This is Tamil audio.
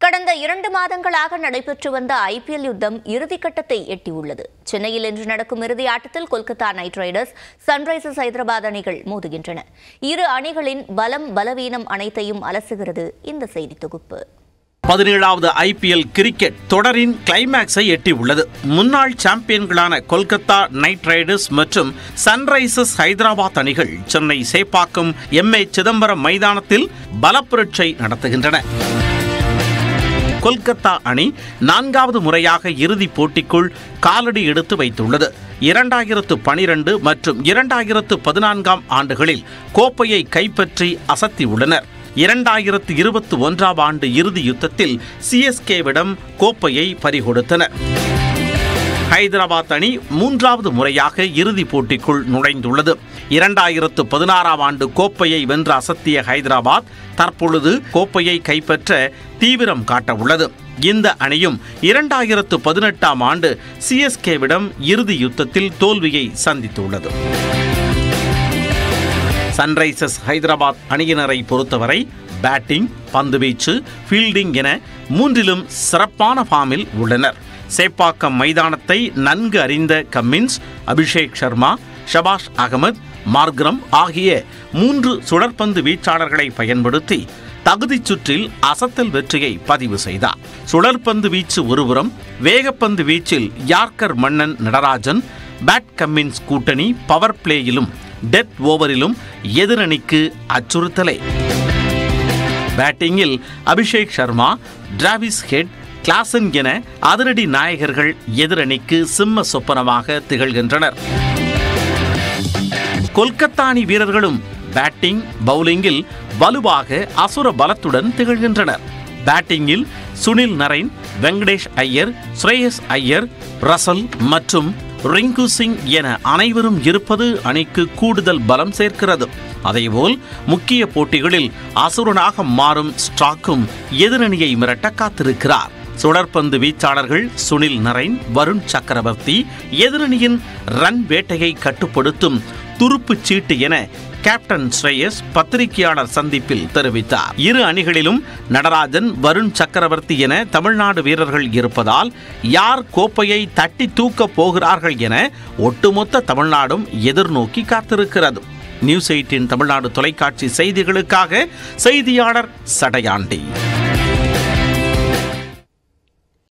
கடந்த இரண்டு மாதங்களாக நடைபெற்று வந்த ஐபிஎல் யுத்தம் இறுதிக்கட்டத்தை எட்டியுள்ளது சென்னையில் இன்று நடக்கும் இறுதி ஆட்டத்தில் Kolkata Knight Riders Sunrisers Hyderabad அணிகள் மோதுகின்றன இரு அணிகளின் பலம் பலவீனம் அனைத்தையும் அலசுகிறது இந்த செய்தி தொகுப்பு பதினேழாவது ஐபிஎல் கிரிக்கெட் தொடரின் கிளைமேக்ஸை எட்டியுள்ளது முன்னாள் சாம்பியன்களான கொல்கத்தா நைட் ரைடர்ஸ் மற்றும் சன்ரைசர்ஸ் ஹைதராபாத் அணிகள் சென்னை சேப்பாக்கம் எம் ஏ சிதம்பரம் மைதானத்தில் பலப்புரட்சை நடத்துகின்றன கொல்கத்தா அணி நான்காவது முறையாக இறுதிப் போட்டிக்குள் காலடி எடுத்து வைத்துள்ளது இரண்டாயிரத்து பனிரெண்டு மற்றும் இரண்டாயிரத்து பதினான்காம் ஆண்டுகளில் கோப்பையை கைப்பற்றி அசத்தியுள்ளனர் இரண்டாயிரத்து இருபத்தி ஒன்றாம் ஆண்டு இறுதி யுத்தத்தில் சிஎஸ்கேவிடம் கோப்பையை பறிகொடுத்தனர் ஹைதராபாத் அணி மூன்றாவது முறையாக இறுதிப் போட்டிக்குள் நுழைந்துள்ளது இரண்டாயிரத்து பதினாறாம் ஆண்டு கோப்பையை வென்ற அசத்திய ஹைதராபாத் தற்பொழுது கோப்பையை கைப்பற்ற தீவிரம் காட்ட உள்ளது இந்த அணியும் இரண்டாயிரத்து பதினெட்டாம் ஆண்டு சிஎஸ்கேவிடம் இறுதி யுத்தத்தில் தோல்வியை சந்தித்துள்ளது சன்ரைசர்ஸ் ஹைதராபாத் அணியினரை பொறுத்தவரை பேட்டிங் பந்துவீச்சு ஃபீல்டிங் என மூன்றிலும் சிறப்பான ஃபார்மில் உள்ளனர் சேப்பாக்கம் மைதானத்தை நன்கு அறிந்த கம்மின்ஸ் அபிஷேக் சர்மா ஷபாஷ் அகமது மார்க்ரம் ஆகிய மூன்று சுழற்பந்து வீச்சாளர்களை பயன்படுத்தி தகுதிச் சுற்றில் அசத்தல் வெற்றியை பதிவு செய்தார் சுழற்பந்து வீச்சு ஒருபுறம் வேகப்பந்து வீச்சில் யார்க்கர் மன்னன் நடராஜன் பேட் கம்மின்ஸ் கூட்டணி பவர் பிளேயிலும் டெத் ஓவரிலும் எதிரணிக்கு அச்சுறுத்தலே பேட்டிங்கில் Abhishek Sharma Travis Head Klaasen என அதிரடி நாயகர்கள் எதிரணிக்கு சிம்ம சொப்பனமாக திகழ்கின்றனர் கொல்கத்தா அணி வீரர்களும் பேட்டிங் பவுலிங்கில் வலுவாக அசுர பலத்துடன் திகழ்கின்றனர் பேட்டிங்கில் சுனில் நரைன் வெங்கடேஷ் ஐயர் ஸ்ரேயஸ் ஐயர் ரசல் மற்றும் ரிங்கு சிங் என அனைவரும் இருப்பது அணிக்கு கூடுதல் பலம் சேர்க்கிறது அதேபோல் முக்கிய போட்டிகளில் அசுரனாக மாறும் ஸ்டாக்கும் எதிரணியை மிரட்ட காத்திருக்கிறார் சுழற்பந்து வீச்சாளர்கள் சுனில் நரைன் வருண் சக்கரவர்த்தி எதிரணியின் ரன் வேட்டையை கட்டுப்படுத்தும் துருப்புச் சீட்டு என கேப்டன் ஸ்ரேயஸ் பத்திரிகையாளர் சந்திப்பில் தெரிவித்தார் இரு அணிகளிலும் நடராஜன் வருண் சக்கரவர்த்தி என தமிழ்நாடு வீரர்கள் இருப்பதால் யார் கோப்பையை தட்டி தூக்கப் போகிறார்கள் என ஒட்டுமொத்த தமிழ்நாடும் எதிர்நோக்கி காத்திருக்கிறது நியூஸ் எயிட்டின் தமிழ்நாடு தொலைக்காட்சி செய்திகளுக்காக செய்தியாளர் சடையாண்டி